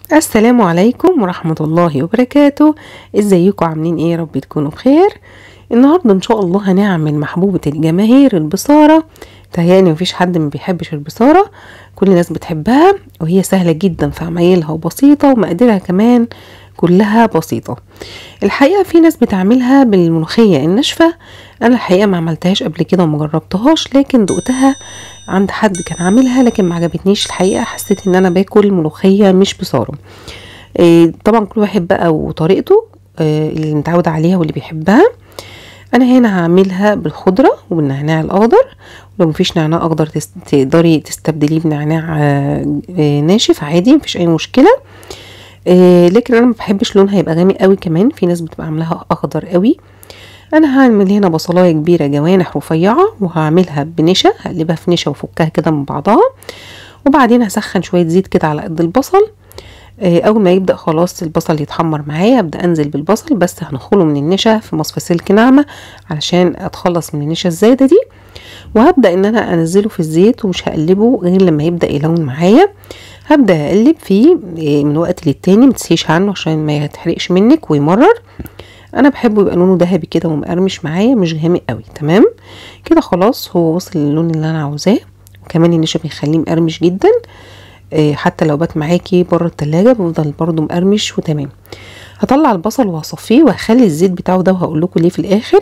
السلام عليكم ورحمة الله وبركاته ازيكم عاملين ايه يا رب تكونوا بخير النهاردة ان شاء الله هنعمل محبوبة الجماهير البصارة تهيألي مفيش حد ما بيحبش البصارة كل الناس بتحبها وهي سهلة جدا في عمايلها وبسيطة ومقاديرها كمان كلها بسيطة الحقيقة في ناس بتعملها بالملوخية الناشفة انا الحقيقة ما عملتهاش قبل كده وما جربتهاش لكن دقتها عند حد كان عاملها لكن ما عجبتنيش الحقيقة حسيت ان انا باكل ملوخية مش بصارة إيه طبعا كل واحد بقى وطريقته إيه اللي متعود عليها واللي بيحبها انا هنا هعملها بالخضرة وبالنعناع الاخضر لو مفيش نعناع اخضر تس- تقدري تستبدليه بنعناع آه، آه، ناشف عادي مفيش اي مشكلة إيه لكن انا ما بحبش لونها يبقى غامق قوي كمان في ناس بتبقى عاملاها اخضر قوي انا هعمل هنا بصلايه كبيره جوانح رفيعه وهعملها بنشا هقلبها في نشا وافكها كده من بعضها وبعدين هسخن شويه زيت كده على قد البصل آه، اول ما يبدا خلاص البصل يتحمر معايا ابدا انزل بالبصل بس هنخله من النشا في مصفى سلك ناعمه علشان اتخلص من النشا الزايده دي وهبدا ان انا انزله في الزيت ومش هقلبه غير لما يبدا يلون معايا هبدا اقلب فيه آه، من وقت للتاني متسيش عنه عشان ما يتحرقش منك ويمرر انا بحبه يبقى لونه ذهبي كده ومقرمش معايا مش غامق قوي تمام كده خلاص هو وصل للون اللي انا عاوزاه وكمان النشا بيخليه مقرمش جدا آه، حتى لو بات معاكي بره التلاجة بيفضل برضو مقرمش وتمام هطلع البصل وهصفيه وهخلي الزيت بتاعه ده وهقول لكم ليه في الاخر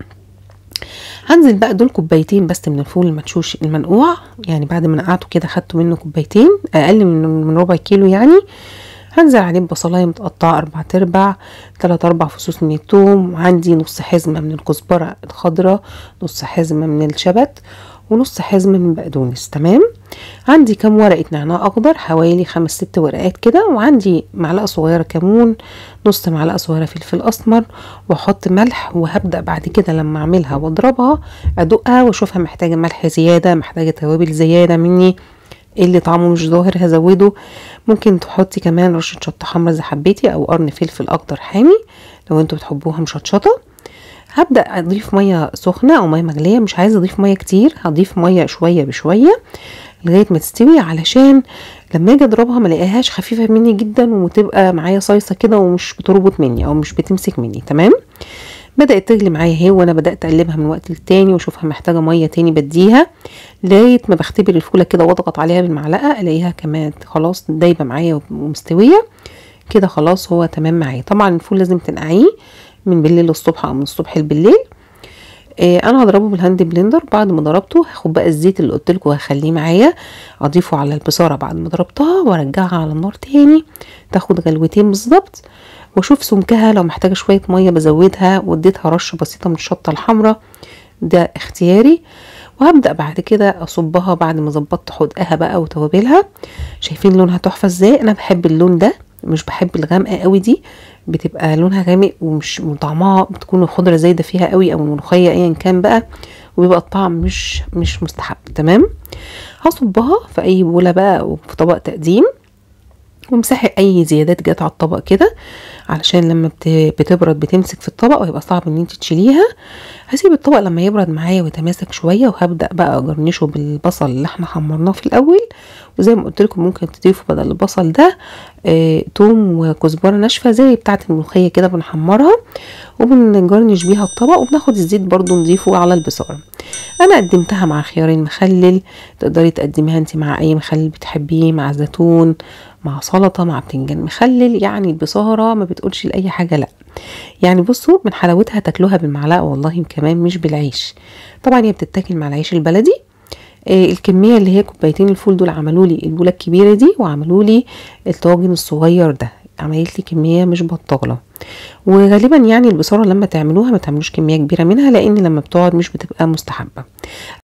هنزل بقى دول كوبايتين بس من الفول المدشوش المنقوع يعني بعد ما نقعته كده خدته منه كوبايتين اقل من من ربع كيلو يعني هنزل عليه ببصلايه متقطعه اربع تربع تلات اربع فصوص من التوم وعندي نص حزمه من الكزبره الخضراء نص حزمه من الشبت ونص حزمه من البقدونس تمام عندي كام ورقه نعناع اخضر حوالي خمس ست ورقات كده وعندي معلقه صغيره كمون نص معلقه صغيره فلفل اسمر واحط ملح وهبدا بعد كده لما اعملها واضربها ادقها واشوفها محتاجه ملح زياده محتاجه توابل زياده مني ايه اللي طعمه مش ظاهر هزوده ممكن تحطي كمان رشه شطه حمرا اذا حبيتي او قرن فلفل اخضر حامي لو انتوا بتحبوها مشطشطه هبدا اضيف ميه سخنه او ميه مغليه مش عايزه اضيف ميه كتير هضيف ميه شويه بشويه لغايه ما تستوي علشان لما اجي اضربها ما الاقيهاش خفيفه مني جدا وتبقى معايا صيصه كده ومش بتربط مني او مش بتمسك مني تمام بدات تغلي معايا اهي وانا بدات اقلبها من وقت للتاني واشوفها محتاجه ميه تاني بديها لغايه ما بختبر الفوله كده واضغط عليها بالمعلقه الاقيها كمان خلاص دايبه معايا ومستويه كده خلاص هو تمام معايا طبعا الفول لازم تنقعيه من بالليل للصبح او من الصبح بالليل آه انا هضربه بالهاند بلندر بعد ما ضربته هاخد بقى الزيت اللي قلت لكم هخليه معايا اضيفه على البصاره بعد ما ضربتها وارجعها على النار تاني تاخد غلوتين بالظبط واشوف سمكها لو محتاجه شويه ميه بزودها واديتها رشه بسيطه من الشطه الحمراء ده اختياري وهبدا بعد كده اصبها بعد ما ظبطت حدقها بقى وتوابلها شايفين لونها تحفه ازاي انا بحب اللون ده مش بحب الغامقه قوي دي بتبقى لونها غامق ومش وطعمها بتكون الخضره زايده فيها قوي او الملوخيه ايا كان بقى وبيبقى الطعم مش مش مستحب تمام هصبها في اي بوله بقى او في طبق تقديم وامسحي اي زيادات جت على الطبق كده علشان لما بت- بتبرد بتمسك في الطبق ويبقى صعب ان انت تشيليها هسيب الطبق لما يبرد معايا ويتماسك شويه وهبدا بقى اجرنشه بالبصل اللي احنا حمرناه في الاول وزي ما قلت لكم ممكن تضيفوا بدل البصل ده آه توم وكزبره ناشفه زي بتاعه الملوخيه كده بنحمرها وبنجرنش بيها الطبق وبناخد الزيت برضو نضيفه على البصاره انا قدمتها مع خيار المخلل تقدري تقدميها انت مع اي مخلل بتحبيه مع زيتون مع سلطه مع بتنجان مخلل يعني البصاره ما بتقولش لاي حاجه لا يعني بصوا من حلاوتها تاكلوها بالمعلقه والله كمان مش بالعيش طبعا هي بتتاكل مع العيش البلدي آه، الكميه اللي هي كوبايتين الفول دول عملوا لي البوله الكبيره دي وعملوا لي الطاجن الصغير ده عملت لي كميه مش بطاله وغالبا يعني البصاره لما تعملوها ما تعملوش كميه كبيره منها لان لما بتقعد مش بتبقى مستحبه